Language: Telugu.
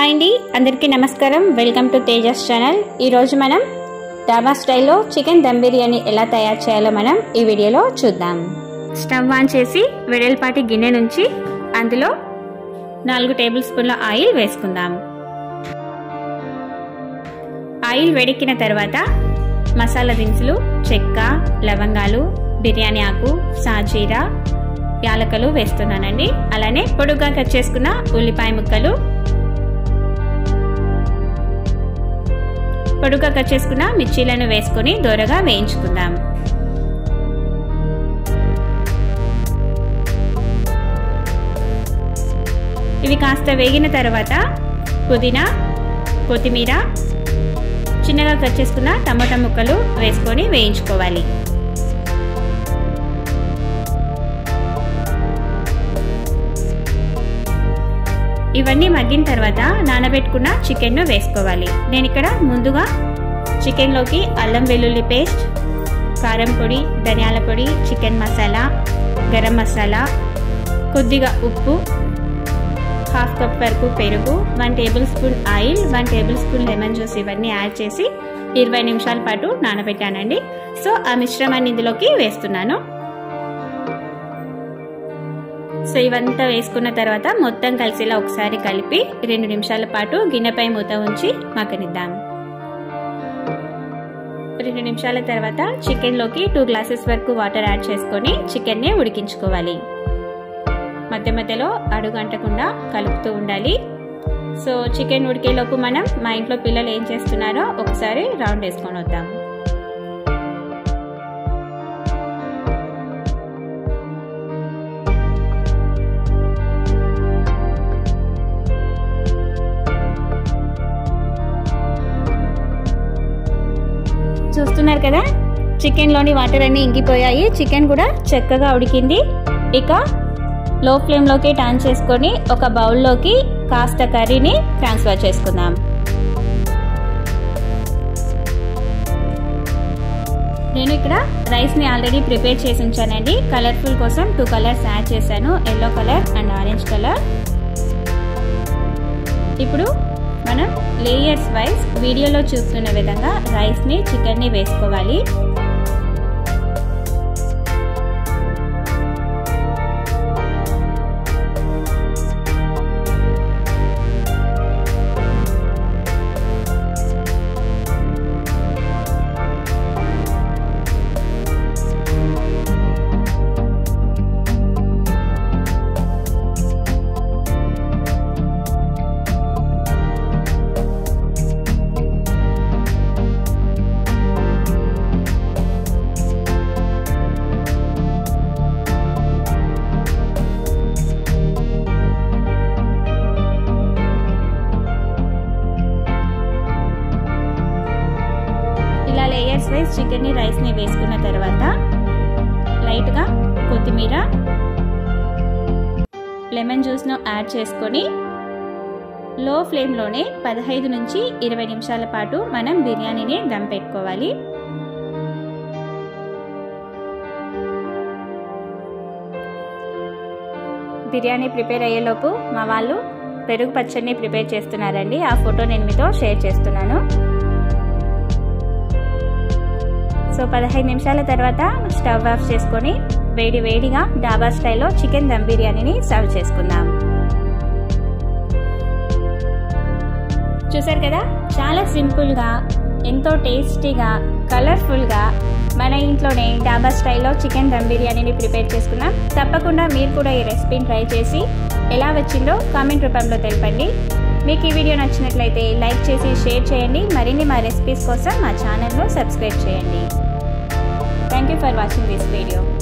హాయ్ అండి అందరికీ నమస్కారం వెల్కమ్ టు తేజస్ ఛానల్ ఈరోజు మనం డాబా స్టైల్లో చికెన్ దమ్ బిర్యానీ ఎలా తయారు చేయాలో మనం ఈ వీడియోలో చూద్దాం స్టవ్ ఆన్ చేసి వెడల్పాటి గిన్నె నుంచి అందులో నాలుగు టేబుల్ స్పూన్ల ఆయిల్ వేసుకుందాం ఆయిల్ వేడెక్కిన తర్వాత మసాలా దినుసులు చెక్క లవంగాలు బిర్యానీ ఆకు సాజీరా యాలకలు వేస్తున్నానండి అలానే పొడుగా కట్ చేసుకున్న ఉల్లిపాయ ముక్కలు పొడుగా కట్ చేసుకున్న మిర్చీలను వేసుకొని దూరగా వేయించుకుందాం ఇవి కాస్త వేగిన తర్వాత పుదీనా కొత్తిమీర చిన్నగా కట్ చేసుకున్న టమాటా ముక్కలు వేసుకొని వేయించుకోవాలి ఇవన్నీ మగ్గిన తర్వాత నానబెట్టుకున్న చికెన్ను వేసుకోవాలి నేను ఇక్కడ ముందుగా చికెన్లోకి అల్లం వెల్లుల్లి పేస్ట్ కారం పొడి ధనియాల పొడి చికెన్ మసాలా గరం మసాలా కొద్దిగా ఉప్పు హాఫ్ కప్ వరకు పెరుగు one tablespoon oil one tablespoon lemon juice ఇవన్నీ యాడ్ చేసి ఇరవై నిమిషాల పాటు నానబెట్టానండి సో ఆ మిశ్రమాన్ని ఇందులోకి వేస్తున్నాను సో ఇవంతా వేసుకున్న తర్వాత మొత్తం కలిసేలా ఒకసారి కలిపి రెండు నిమిషాల పాటు గిన్నెపై మూత ఉంచి మగ్గనిద్దాం రెండు నిమిషాల తర్వాత చికెన్లోకి టూ గ్లాసెస్ వరకు వాటర్ యాడ్ చేసుకొని చికెన్ని ఉడికించుకోవాలి మధ్య మధ్యలో అడుగంటకుండా కలుపుతూ ఉండాలి సో చికెన్ ఉడికేలోపు మనం మా ఇంట్లో పిల్లలు ఏం చేస్తున్నారో ఒకసారి రౌండ్ వేసుకొని వద్దాం చూస్తున్నారు కదా చికెన్లోని వాటర్ అన్నీ ఇంకిపోయాయి చికెన్ కూడా చక్కగా ఉడికింది ఇక లో ఫ్లేమ్లోకి టర్న్ చేసుకొని ఒక బౌల్లోకి కాస్త కర్రీని ట్రాన్స్ఫర్ చేసుకుందాం నేను ఇక్కడ రైస్ని ఆల్రెడీ ప్రిపేర్ చేసి ఉంచానండి కలర్ఫుల్ కోసం టూ కలర్స్ యాడ్ చేశాను yellow colour and orange colour ఇప్పుడు మనం లేయర్స్ వైజ్ వీడియోలో చూస్తున్న విధంగా రైస్ని చికెన్ని వేసుకోవాలి ఇలా లేయర్స్ వైజ్ చికెన్ని రైస్ని వేసుకున్న తర్వాత లైట్గా కొత్తిమీర లెమన్ జ్యూస్ను యాడ్ చేసుకొని లో ఫ్లేమ్లోనే పదహైదు నుంచి ఇరవై నిమిషాల పాటు మనం బిర్యానీని దమ్ పెట్టుకోవాలి బిర్యానీ ప్రిపేర్ అయ్యేలోపు మా వాళ్ళు పెరుగు పచ్చడిని ప్రిపేర్ చేస్తున్నారండి ఆ ఫోటో నేను మీతో షేర్ చేస్తున్నాను సో పదహైదు నిమిషాల తర్వాత స్టవ్ ఆఫ్ చేసుకొని వేడి వేడిగా డాబా స్టైల్లో చికెన్ దమ్ బిర్యానీని సర్వ్ చేసుకుందాం చూసారు కదా చాలా సింపుల్గా ఎంతో టేస్టీగా కలర్ఫుల్గా మన ఇంట్లోనే డాబా స్టైల్లో చికెన్ దమ్ బిర్యానీని ప్రిపేర్ చేసుకున్నాం తప్పకుండా మీరు కూడా ఈ రెసిపీని ట్రై చేసి ఎలా వచ్చిందో కామెంట్ రూపంలో తెలపండి మీకు ఈ వీడియో నచ్చినట్లయితే లైక్ చేసి షేర్ చేయండి మరిన్ని మా రెసిపీస్ కోసం మా ఛానల్ను సబ్స్క్రైబ్ చేయండి thank you for watching this video